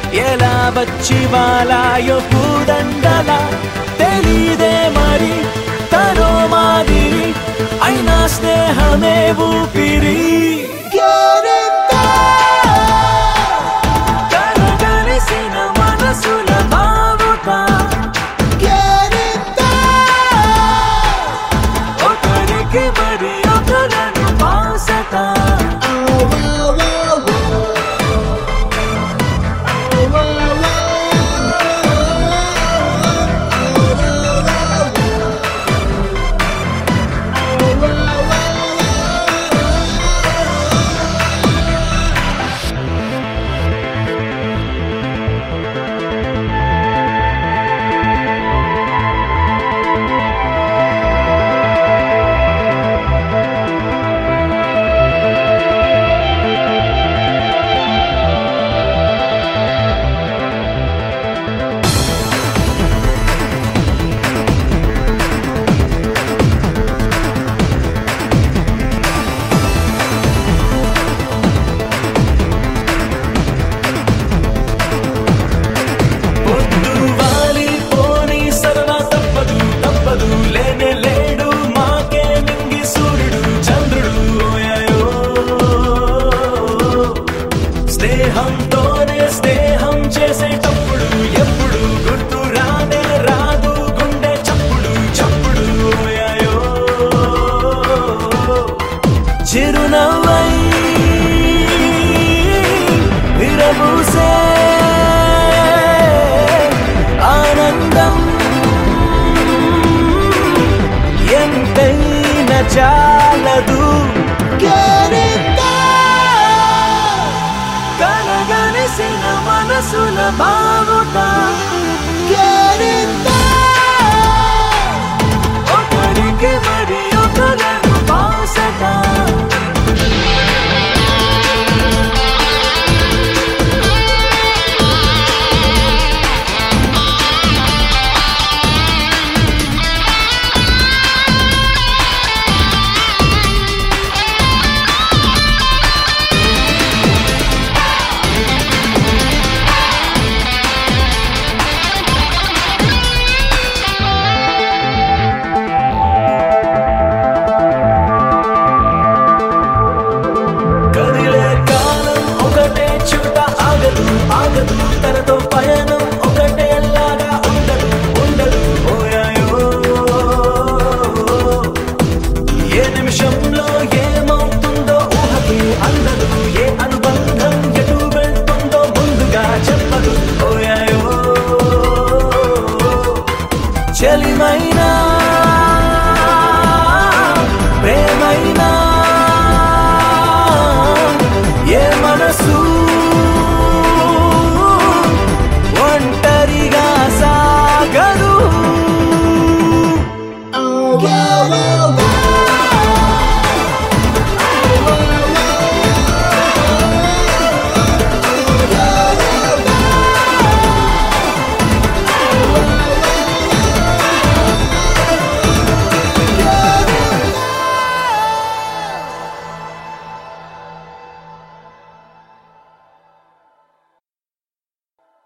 ఎలా వచ్చి వాలాయో పూదండల తెలీదే మరి తనో మాదిరి అయినా స్నేహమే ఊపిరి కలగలిసిన మనసుల బావుట ఒకరికి మరి ఒకరను పాసట పొద్దు వాలి పోని సరదా తప్పదు తప్పదు లేనే లేడు మాకే మింగి సూర్యుడు చంద్రుడు ఓయాయో స్నేహంతోనే స్నేహం చేసేటప్పుడు ఎప్పుడు గుర్తు రానే రాదు గుండె చప్పుడు చప్పుడు ఓయాయో చిరునవ్వై విరబూసే ఆనందం ఎంతైన చాలదు కలగలిసిన మనసుల బావుట ఒకరికి మరి ఒకరను పాసట కదిలే కాలం ఒకటే చోట ఆగదు ఆగదు తనతో పయనం ఒకటే లాగా ఉండదు ఉండదు ఓయాయో ఏ నిమిషంలో ఏమవుతుందో ఊహకు అందదు ఏ అనుబంధం ఎటు వెళ్తుందో ముందుగా చెప్పదు ఓయాయో చలిమైనా ప్రేమైనా ఏ మనసు ఒంటరిగా సాగదు Oh,